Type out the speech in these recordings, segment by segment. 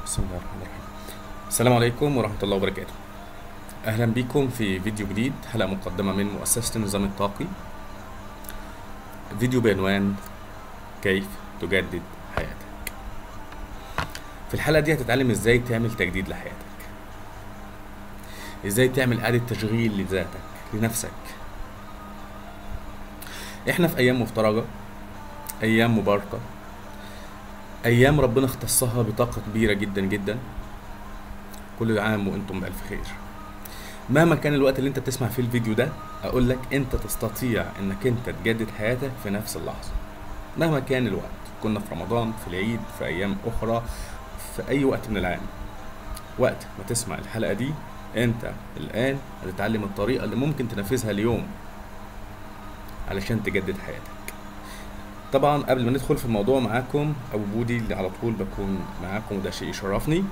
بسم الله الرحمن الرحيم السلام عليكم ورحمة الله وبركاته أهلا بكم في فيديو جديد حلقة مقدمة من مؤسسة النظام الطاقي فيديو بعنوان كيف تجدد حياتك في الحلقة دي هتتعلم ازاي تعمل تجديد لحياتك ازاي تعمل إعادة تشغيل لذاتك لنفسك احنا في أيام مفترجة أيام مباركة ايام ربنا اختصها بطاقه كبيره جدا جدا كل عام وانتم بالف خير مهما كان الوقت اللي انت بتسمع فيه الفيديو ده اقول لك انت تستطيع انك انت تجدد حياتك في نفس اللحظه مهما كان الوقت كنا في رمضان في العيد في ايام اخرى في اي وقت من العام وقت ما تسمع الحلقه دي انت الان هتتعلم الطريقه اللي ممكن تنفذها اليوم علشان تجدد حياتك طبعا قبل ما ندخل في الموضوع معاكم ابو بودي اللي على طول بكون معاكم وده شيء يشرفني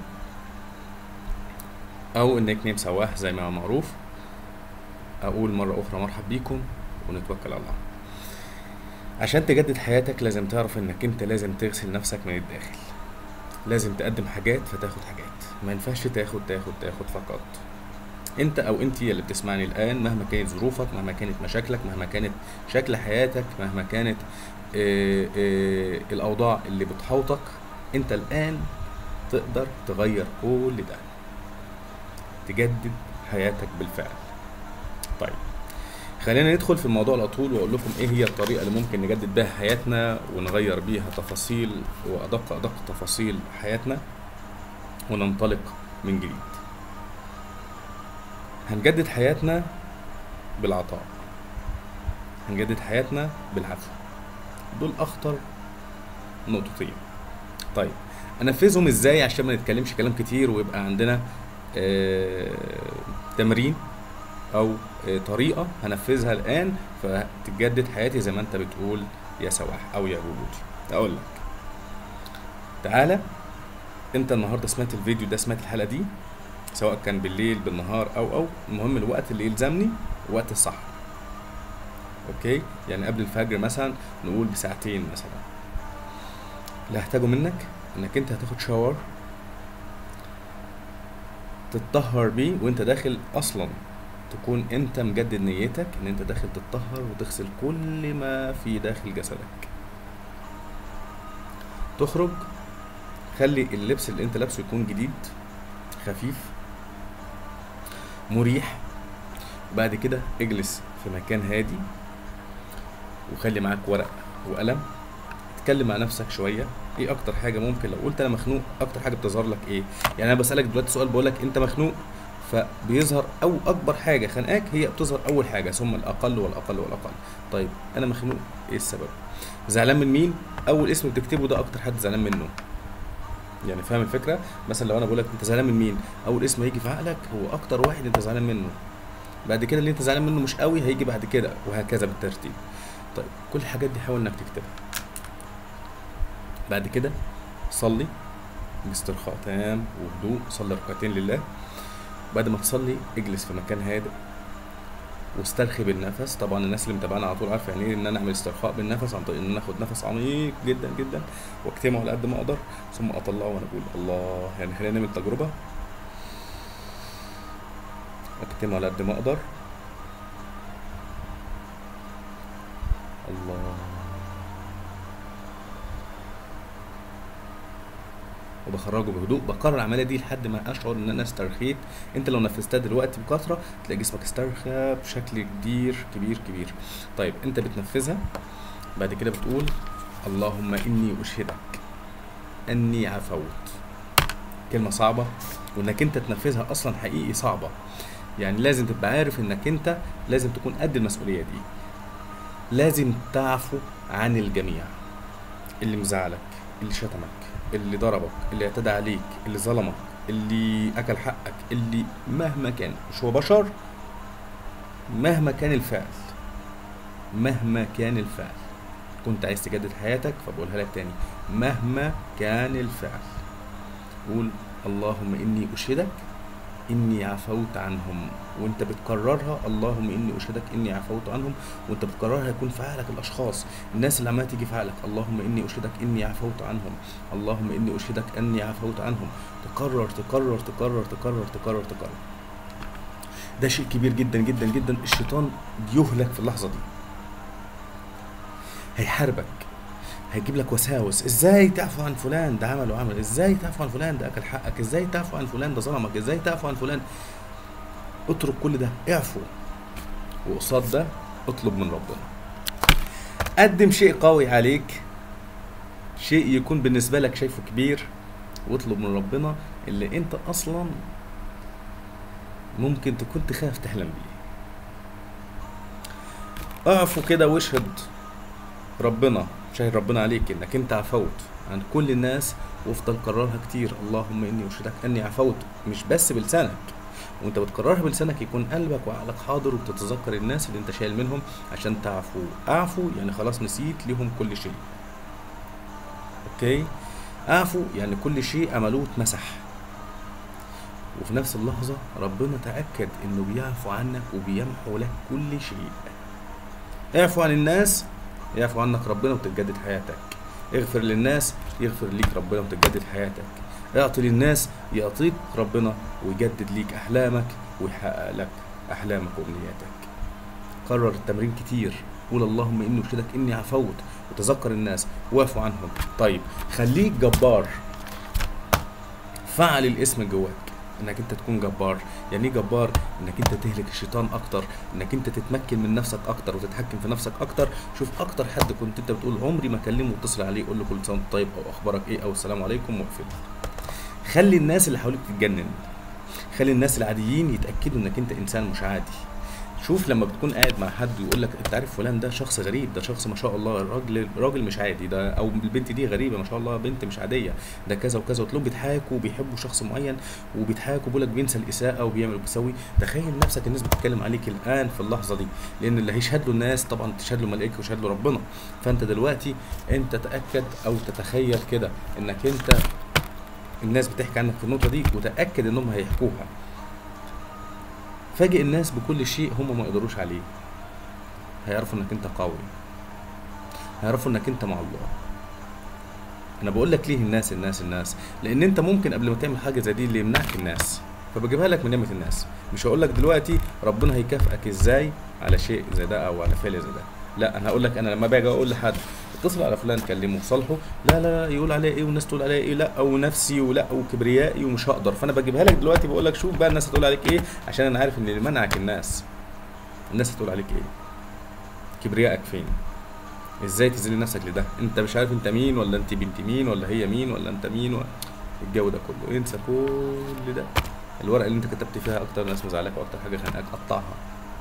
او النيك نيم سواح زي ما هو معروف اقول مره اخرى مرحب بيكم ونتوكل على الله عشان تجدد حياتك لازم تعرف انك انت لازم تغسل نفسك من الداخل لازم تقدم حاجات فتاخد حاجات ما ينفعش تاخد تاخد تاخد فقط انت او انت اللي بتسمعني الان مهما كانت ظروفك مهما كانت مشاكلك مهما كانت شكل حياتك مهما كانت اه اه الاوضاع اللي بتحوطك انت الان تقدر تغير كل ده تجدد حياتك بالفعل طيب خلينا ندخل في الموضوع على طول واقول لكم ايه هي الطريقه اللي ممكن نجدد بها حياتنا ونغير بيها تفاصيل وادق ادق تفاصيل حياتنا وننطلق من جديد هنجدد حياتنا بالعطاء هنجدد حياتنا بالعفو دول اخطر نقطتين طيب انفذهم ازاي عشان ما نتكلمش كلام كتير ويبقى عندنا آه تمرين او آه طريقه هنفذها الان فتجدد حياتي زي ما انت بتقول يا سواح او يا بولوتي اقول لك تعالى انت النهارده سمعت الفيديو ده سمعت الحلقه دي سواء كان بالليل بالنهار او او المهم الوقت اللي يلزمني الوقت الصح اوكي يعني قبل الفجر مثلا نقول بساعتين مثلا اللي هحتاجه منك انك انت هتاخد شاور تتطهر بيه وانت داخل اصلا تكون انت مجدد نيتك ان انت داخل تتطهر وتغسل كل ما في داخل جسدك تخرج خلي اللبس اللي انت لابسه يكون جديد خفيف مريح وبعد كده اجلس في مكان هادي وخلي معاك ورق وقلم اتكلم مع نفسك شويه ايه اكتر حاجه ممكن لو قلت انا مخنوق اكتر حاجه بتظهر لك ايه يعني انا بسالك دلوقتي سؤال بقول لك انت مخنوق فبيظهر او اكبر حاجه خانقاك هي بتظهر اول حاجه ثم الاقل والاقل والاقل طيب انا مخنوق ايه السبب زعلان من مين اول اسم بتكتبه ده اكتر حد زعلان منه يعني فاهم الفكره مثلا لو انا بقول لك انت زعلان من مين اول اسم هيجي في عقلك هو اكتر واحد انت زعلان منه بعد كده اللي انت زعلان منه مش قوي هيجي بعد كده وهكذا بالترتيب طيب كل الحاجات دي حاول انك تكتبها بعد كده صلي باسترخاء تام وهدوء صلي ركعتين لله بعد ما تصلي اجلس في مكان هادئ واسترخي بالنفس طبعا الناس اللي متابعانا على طول عارفه يعني ايه ان انا اعمل استرخاء بالنفس عن طريق ان انا اخد نفس عميق جدا جدا واكتمه على قد ما اقدر ثم اطلعه وانا اقول الله يعني خلينا نعمل تجربه اكتمه على قد ما اقدر الله وبخرجه بهدوء بكرر العمليه دي لحد ما اشعر ان انا استرخيت انت لو نفذتها دلوقتي بكثره تلاقي جسمك استرخى بشكل كبير كبير كبير طيب انت بتنفذها بعد كده بتقول اللهم اني اشهدك اني عفوت كلمه صعبه وانك انت تنفذها اصلا حقيقي صعبه يعني لازم تبقى عارف انك انت لازم تكون قد المسؤوليه دي لازم تعفو عن الجميع اللي مزعلك اللي شتمك اللي ضربك اللي اعتدى عليك اللي ظلمك اللي اكل حقك اللي مهما كان مش هو بشر مهما كان الفعل مهما كان الفعل كنت عايز تجدد حياتك فبقولها لك تاني مهما كان الفعل قول اللهم اني اشهدك اني عفوت عنهم وانت بتكررها اللهم اني اشهدك اني عفوت عنهم وانت بتكررها يكون في عقلك الاشخاص الناس اللي عماله تيجي في عقلك اللهم اني اشهدك اني عفوت عنهم اللهم اني اشهدك اني عفوت عنهم تكرر تكرر تكرر تكرر تكرر تكرر ده شيء كبير جدا جدا جدا الشيطان يهلك في اللحظه دي هيحاربك هيجيب لك وساوس ازاي تعفو عن فلان ده عمل وعمل ازاي تعفو عن فلان ده اكل حقك ازاي تعفو عن فلان ده ظلمك ازاي تعفو عن فلان اترك كل ده اعفو وقصاد ده اطلب من ربنا قدم شيء قوي عليك شيء يكون بالنسبة لك شايفه كبير واطلب من ربنا اللي انت اصلا ممكن تكون تخاف تحلم بيه اعفو كده واشهد ربنا شاهد ربنا عليك انك انت عفوت عن كل الناس وافضل كررها كتير اللهم اني اشهدك اني عفوت مش بس بلسانك وانت بتكررها بلسانك يكون قلبك وعقلك حاضر وبتتذكر الناس اللي انت شايل منهم عشان تعفو اعفو يعني خلاص نسيت ليهم كل شيء اوكي اعفو يعني كل شيء عملوه اتمسح وفي نفس اللحظة ربنا تأكد انه بيعفو عنك وبيمحو لك كل شيء اعفو عن الناس يعفو عنك ربنا وتتجدد حياتك اغفر للناس يغفر ليك ربنا وتتجدد حياتك اعطي للناس يعطيك ربنا ويجدد ليك احلامك ويحقق لك احلامك وامنياتك كرر التمرين كتير قول اللهم اني اشهدك اني عفوت وتذكر الناس واعفو عنهم طيب خليك جبار فعل الاسم جواك انك انت تكون جبار يعني ايه جبار انك انت تهلك الشيطان اكتر انك انت تتمكن من نفسك اكتر وتتحكم في نفسك اكتر شوف اكتر حد كنت انت بتقول عمري ما اكلمه واتصل عليه قول له كل سنه وانت طيب او اخبارك ايه او السلام عليكم واقفل خلي الناس اللي حواليك تتجنن خلي الناس العاديين يتاكدوا انك انت انسان مش عادي شوف لما بتكون قاعد مع حد ويقول لك انت عارف فلان ده شخص غريب ده شخص ما شاء الله راجل راجل مش عادي ده او البنت دي غريبه ما شاء الله بنت مش عاديه ده كذا وكذا وتلاقيهم بيضحكوا وبيحبوا شخص معين وبيضحكوا بيقول لك بينسى الاساءه وبيعمل وبيسوي تخيل نفسك الناس بتتكلم عليك الان في اللحظه دي لان اللي هيشهد له الناس طبعا تشهد له ملائكه ويشهد له ربنا فانت دلوقتي انت تاكد او تتخيل كده انك انت الناس بتحكي عنك في النقطه دي وتاكد انهم هيحكوها فاجئ الناس بكل شيء هم ما يقدروش عليه هيعرفوا انك انت قوي هيعرفوا انك انت مع الله انا بقول لك ليه الناس الناس الناس لان انت ممكن قبل ما تعمل حاجه زي دي اللي يمنعك الناس فبجيبها لك من نعمه الناس مش هقول لك دلوقتي ربنا هيكافئك ازاي على شيء زي ده او على فعل زي ده لا انا هقول لك انا لما باجي اقول لحد اتصل على فلان كلمه صالحه لا لا لا يقول عليه ايه والناس تقول عليه ايه لا ونفسي ولا وكبريائي ومش هقدر فانا بجيبها لك دلوقتي بقول لك شوف بقى الناس هتقول عليك ايه عشان انا عارف ان اللي منعك الناس الناس هتقول عليك ايه كبريائك فين ازاي تذل نفسك لده انت مش عارف انت مين ولا انت بنت مين ولا هي مين ولا انت مين و... الجو ده كله انسى كل ده الورقه اللي انت كتبت فيها اكتر ناس مزعلاك واكتر حاجه خانقاك قطعها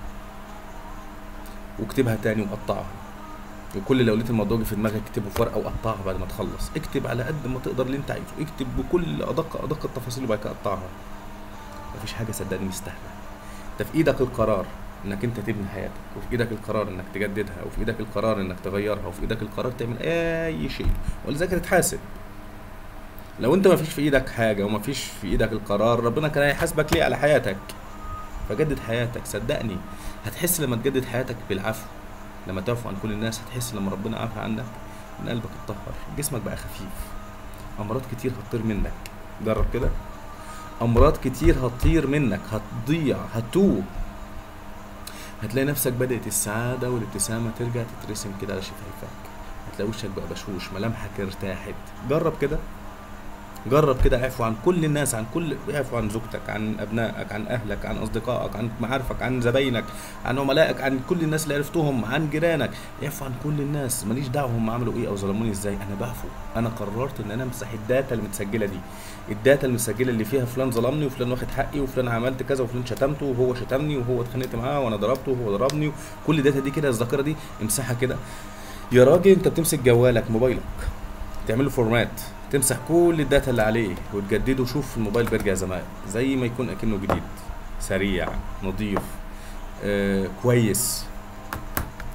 واكتبها تاني وقطعها وكل لو لقيت الموضوع جه في دماغك اكتبه في ورقه وقطعها بعد ما تخلص اكتب على قد ما تقدر اللي انت عايزه اكتب بكل ادق ادق التفاصيل وبعد كده قطعها مفيش حاجه صدقني مستاهله انت في ايدك القرار انك انت تبني حياتك وفي ايدك القرار انك تجددها وفي ايدك القرار انك تغيرها وفي ايدك القرار تعمل اي شيء ولذلك تتحاسب لو انت مفيش في ايدك حاجه ومفيش في ايدك القرار ربنا كان هيحاسبك ليه على حياتك فجدد حياتك صدقني هتحس لما تجدد حياتك بالعفو لما تعفو عن كل الناس هتحس لما ربنا عفى عنك ان قلبك اتطهر جسمك بقى خفيف امراض كتير هتطير منك جرب كده امراض كتير هتطير منك هتضيع هتوه هتلاقي نفسك بدأت السعادة والابتسامة ترجع تترسم كده على شفايفك هتلاقي وشك بقى بشوش ملامحك ارتاحت جرب كده جرب كده اعفو عن كل الناس عن كل اعفو عن زوجتك عن ابنائك عن اهلك عن اصدقائك عن معارفك عن زباينك عن عملائك عن كل الناس اللي عرفتهم عن جيرانك اعفو عن كل الناس ماليش دعوه هم عملوا ايه او ظلموني ازاي انا بعفو انا قررت ان انا امسح الداتا المتسجله دي الداتا المسجله اللي فيها فلان ظلمني وفلان واخد حقي وفلان عملت كذا وفلان شتمته وهو شتمني وهو اتخانقت معاه وانا ضربته وهو ضربني كل الداتا دي كده الذاكره دي امسحها كده يا راجل انت بتمسك جوالك موبايلك تعمل له فورمات تمسح كل الداتا اللي عليه وتجدده شوف الموبايل بيرجع زمان زي ما يكون اكنه جديد سريع نظيف آه كويس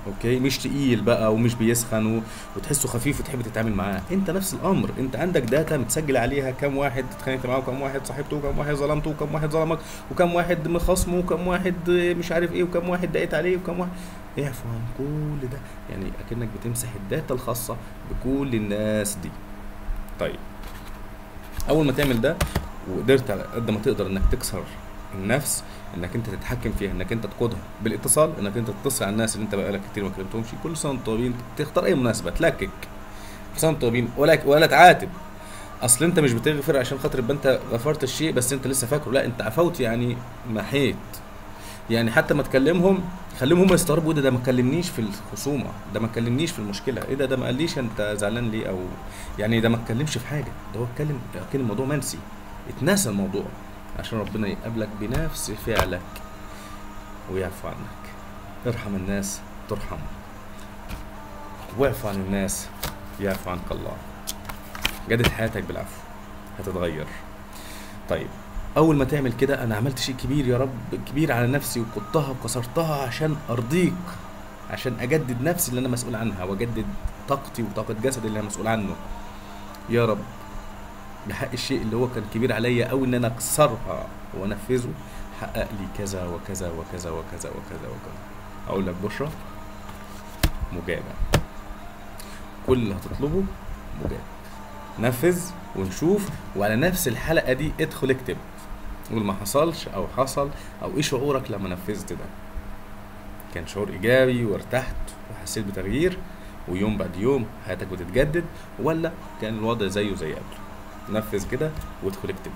اوكي مش تقيل بقى ومش بيسخن و... وتحسه خفيف وتحب تتعامل معاه انت نفس الامر انت عندك داتا متسجل عليها كم واحد اتخانقت معاه وكم واحد صاحبته وكم واحد ظلمته وكم واحد ظلمك وكم واحد مخاصمه وكم واحد مش عارف ايه وكم واحد ضايقت عليه وكم واحد اعفو عن كل ده يعني اكنك بتمسح الداتا الخاصه بكل الناس دي طيب اول ما تعمل ده وقدرت على قد ما تقدر انك تكسر النفس انك انت تتحكم فيها انك انت تقودها بالاتصال انك انت تتصل على الناس اللي انت بقالك كتير ما كلمتهمش كل سنه وانتم طيبين تختار اي مناسبه تلكك كل سنه وانتم طيبين ولا ولا تعاتب اصل انت مش بتغفر عشان خاطر يبقى انت غفرت الشيء بس انت لسه فاكره لا انت عفوت يعني محيت يعني حتى ما تكلمهم خليهم هم يستغربوا ايه ده ده ما كلمنيش في الخصومه ده ما كلمنيش في المشكله ايه ده ده ما قاليش انت زعلان ليه او يعني ده ما اتكلمش في حاجه ده هو اتكلم كان الموضوع منسي اتنسى الموضوع عشان ربنا يقابلك بنفس فعلك ويعفو عنك ارحم الناس ترحم واعفو عن الناس يعفو عنك الله جدد حياتك بالعفو هتتغير طيب اول ما تعمل كده انا عملت شيء كبير يا رب كبير على نفسي وقدتها وكسرتها عشان ارضيك عشان اجدد نفسي اللي انا مسؤول عنها واجدد طاقتي وطاقه جسدي اللي انا مسؤول عنه يا رب بحق الشيء اللي هو كان كبير عليا او ان انا اكسرها وانفذه حقق لي كذا وكذا وكذا وكذا وكذا وكذا اقول لك بشرى مجابه كل اللي هتطلبه مجاب نفذ ونشوف وعلى نفس الحلقه دي ادخل اكتب قول ما حصلش او حصل او ايه شعورك لما نفذت ده كان شعور ايجابي وارتحت وحسيت بتغيير ويوم بعد يوم حياتك بتتجدد ولا كان الوضع زيه زي قبله نفذ كده وادخل اكتب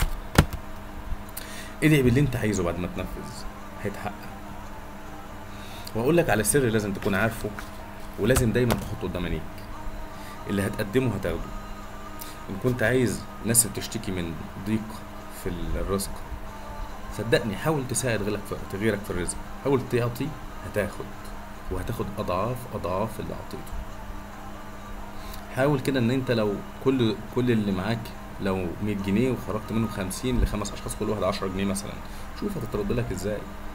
ادعي باللي انت عايزه بعد ما تنفذ هيتحقق واقول لك على سر لازم تكون عارفه ولازم دايما تحطه قدام عينيك اللي هتقدمه هتاخده ان كنت عايز ناس بتشتكي من ضيق في الرزق صدقني حاول تساعد غيرك في غيرك في الرزق حاول تعطي هتاخد وهتاخد اضعاف اضعاف اللي اعطيته حاول كده ان انت لو كل كل اللي معاك لو 100 جنيه وخرجت منهم 50 لخمس اشخاص كل واحد 10 جنيه مثلا شوف هتترد لك ازاي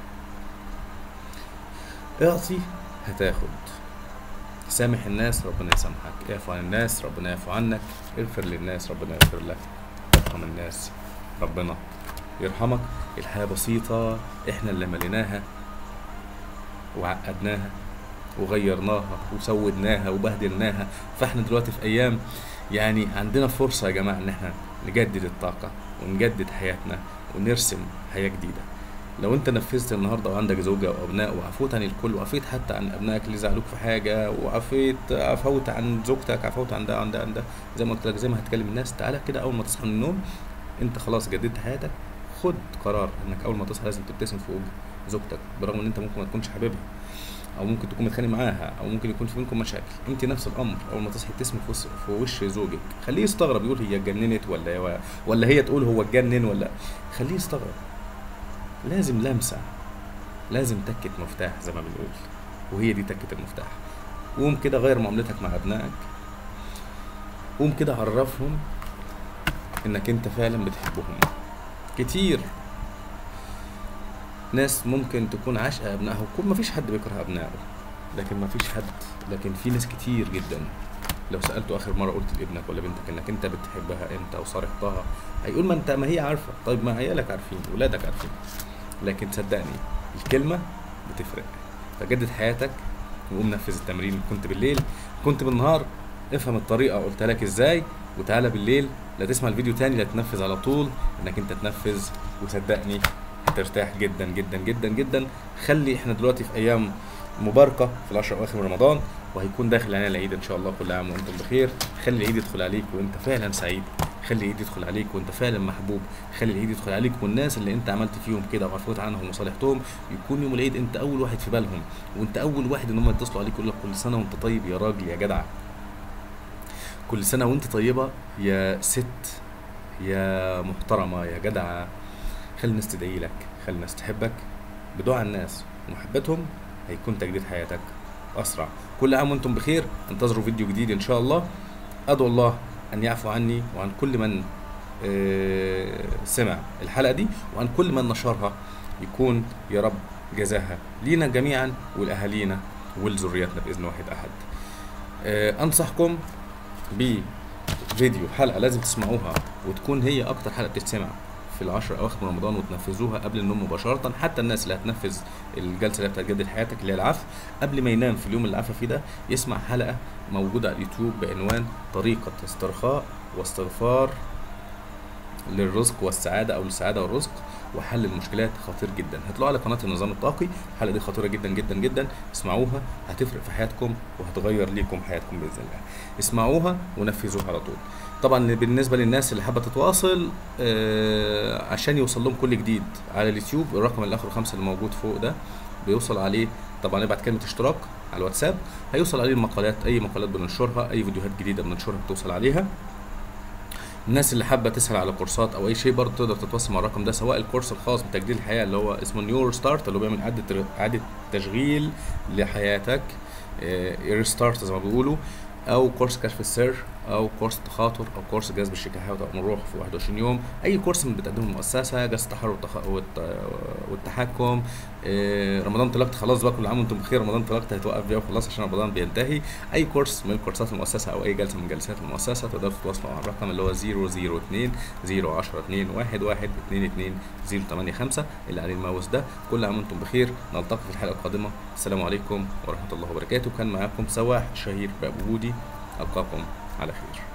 اعطي هتاخد سامح الناس ربنا يسامحك اعفو عن الناس ربنا يعفو عنك اغفر للناس ربنا يغفر لك ارحم الناس ربنا يرحمك الحياة بسيطة احنا اللي مليناها وعقدناها وغيرناها وسودناها وبهدلناها فاحنا دلوقتي في ايام يعني عندنا فرصة يا جماعة ان احنا نجدد الطاقة ونجدد حياتنا ونرسم حياة جديدة لو انت نفذت النهارده وعندك زوجة او ابناء وعفوت عن الكل وعفيت حتى عن ابنائك اللي زعلوك في حاجة وعفيت عفوت عن زوجتك عفوت عن ده عن ده عن ده زي ما قلت لك زي ما هتكلم الناس تعالى كده اول ما تصحى من النوم انت خلاص جددت حياتك خد قرار انك اول ما تصحى لازم تبتسم في وجه زوجتك برغم ان انت ممكن ما تكونش حاببها او ممكن تكون متخانق معاها او ممكن يكون في بينكم مشاكل انت نفس الامر اول ما تصحي تسمي في, وش- في وش زوجك خليه يستغرب يقول هي اتجننت ولا ولا هي تقول هو اتجنن ولا خليه يستغرب لازم لمسه لازم تكة مفتاح زي ما بنقول وهي دي تكة المفتاح قوم كده غير معاملتك مع ابنائك قوم كده عرفهم انك انت فعلا بتحبهم كتير ناس ممكن تكون عاشقة ابنائها وكل ما فيش حد بيكره ابنائه لكن ما فيش حد لكن في ناس كتير جدا لو سالته اخر مره قلت لابنك ولا بنتك انك انت بتحبها امتى وصارحتها هيقول ما انت ما هي عارفه طيب ما عيالك عارفين ولادك عارفين لكن صدقني الكلمه بتفرق فجدد حياتك وقوم نفذ التمرين كنت بالليل كنت بالنهار افهم الطريقه قلت لك ازاي وتعالى بالليل لا تسمع الفيديو تاني لا تنفذ على طول انك انت تنفذ وصدقني هترتاح جدا جدا جدا جدا خلي احنا دلوقتي في ايام مباركه في العشر اواخر من رمضان وهيكون داخل علينا العيد ان شاء الله كل عام وانتم بخير خلي العيد يدخل عليك وانت فعلا سعيد خلي العيد يدخل عليك وانت فعلا محبوب خلي العيد يدخل عليك والناس اللي انت عملت فيهم كده وعفوت عنهم وصالحتهم يكون يوم العيد انت اول واحد في بالهم وانت اول واحد ان هم يتصلوا عليك يقول لك كل سنه وانت طيب يا راجل يا جدع كل سنه وانت طيبه يا ست يا محترمه يا جدعه خلي الناس تدعي لك خلي الناس تحبك بدعاء الناس ومحبتهم هيكون تجديد حياتك اسرع كل عام وانتم بخير انتظروا فيديو جديد ان شاء الله ادعو الله ان يعفو عني وعن كل من آه، سمع الحلقه دي وعن كل من نشرها يكون يا رب جزاها لينا جميعا ولاهالينا ولذرياتنا باذن واحد احد آه، انصحكم بفيديو حلقه لازم تسمعوها وتكون هي اكتر حلقه بتتسمع في العشر اواخر من رمضان وتنفذوها قبل النوم مباشره حتى الناس اللي هتنفذ الجلسه اللي بتاعت جدد حياتك اللي هي العفو قبل ما ينام في اليوم اللي عفى فيه ده يسمع حلقه موجوده على اليوتيوب بعنوان طريقه استرخاء واستغفار للرزق والسعاده او للسعاده والرزق وحل المشكلات خطير جدا هتلاقوا على قناه النظام الطاقي الحلقه دي خطيره جدا جدا جدا اسمعوها هتفرق في حياتكم وهتغير ليكم حياتكم باذن الله اسمعوها ونفذوها على طول طبعا بالنسبه للناس اللي حابه تتواصل آه عشان يوصل لهم كل جديد على اليوتيوب الرقم اللي اخره خمسة اللي موجود فوق ده بيوصل عليه طبعا يبعت كلمه اشتراك على الواتساب هيوصل عليه المقالات اي مقالات بننشرها اي فيديوهات جديده بننشرها بتوصل عليها الناس اللي حابه تسال على كورسات او اي شيء برضه تقدر تتواصل مع الرقم ده سواء الكورس الخاص بتجديد الحياه اللي هو اسمه نيور ستارت اللي هو بيعمل اعاده اعاده تشغيل لحياتك ريستارت زي ما بيقولوا او كورس كشف السر او كورس التخاطر او كورس جذب الشكاهات او الروح في 21 يوم اي كورس من بتقدمه المؤسسه جلسه التحرر والتخ... والت... والتحكم إيه رمضان طلقت خلاص بقى كل عام وانتم بخير رمضان طلقت هيتوقف بيها وخلاص عشان رمضان بينتهي اي كورس من كورسات المؤسسه او اي جلسه من جلسات المؤسسه تقدروا تتواصلوا مع الرقم اللي هو 002 010 2 1 1 2 2 085 اللي عليه الماوس ده كل عام وانتم بخير نلتقي في الحلقه القادمه السلام عليكم ورحمه الله وبركاته كان معاكم سواح شهير بابودي القاكم على خير